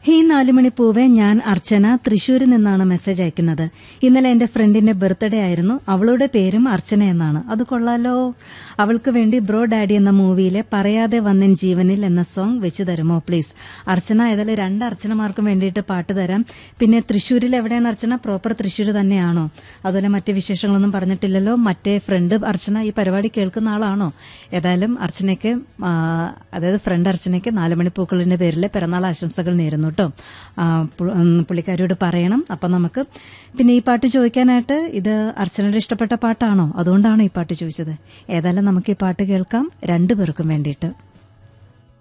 ഹേ നാലുമണി പൂവെ ഞാൻ അർച്ചന തൃശൂരിൽ നിന്നാണ് മെസ്സേജ് അയക്കുന്നത് ഇന്നലെ എന്റെ ഫ്രണ്ടിന്റെ ബർത്ത്ഡേ ആയിരുന്നു അവളുടെ പേരും അർച്ചന എന്നാണ് അത് കൊള്ളാലോ അവൾക്ക് വേണ്ടി ബ്രോ ഡാഡി എന്ന മൂവിയിലെ പറയാതെ വന്നൻ ജീവനിൽ എന്ന സോങ് വെച്ച് തരുമോ പ്ലീസ് അർച്ചന ഏതായാലും രണ്ട് അർച്ചനമാർക്കും വേണ്ടിയിട്ട് പാട്ട് തരാം പിന്നെ തൃശ്ശൂരിൽ എവിടെയാണ് അർച്ചന പ്രോപ്പർ തൃശ്ശൂർ തന്നെയാണോ അതുപോലെ മറ്റ് വിശേഷങ്ങളൊന്നും പറഞ്ഞിട്ടില്ലല്ലോ മറ്റേ ഫ്രണ്ട് അർച്ചന ഈ പരിപാടി കേൾക്കുന്ന ആളാണോ ഏതായാലും അർച്ചനയ്ക്ക് ആ, അതായത് ഫ്രണ്ട് അർച്ചനയ്ക്ക് നാലുമണി പൂക്കളിന്റെ പേരിൽ പിറന്നാൾ ആശംസകൾ നേരുന്നു കേട്ടോ ആ, പു- ഉം, പുള്ളിക്കാരിയോട് പറയണം അപ്പം നമുക്ക് പിന്നെ ഈ പാട്ട് ചോദിക്കാനായിട്ട് ഇത് അർച്ചനയുടെ ഇഷ്ടപ്പെട്ട പാട്ടാണോ അതുകൊണ്ടാണ് ഈ പാട്ട് ചോദിച്ചത് ഏതായാലും നമുക്ക് ഈ പാട്ട് കേൾക്കാം രണ്ടു പേർക്കും വേണ്ടിയിട്ട്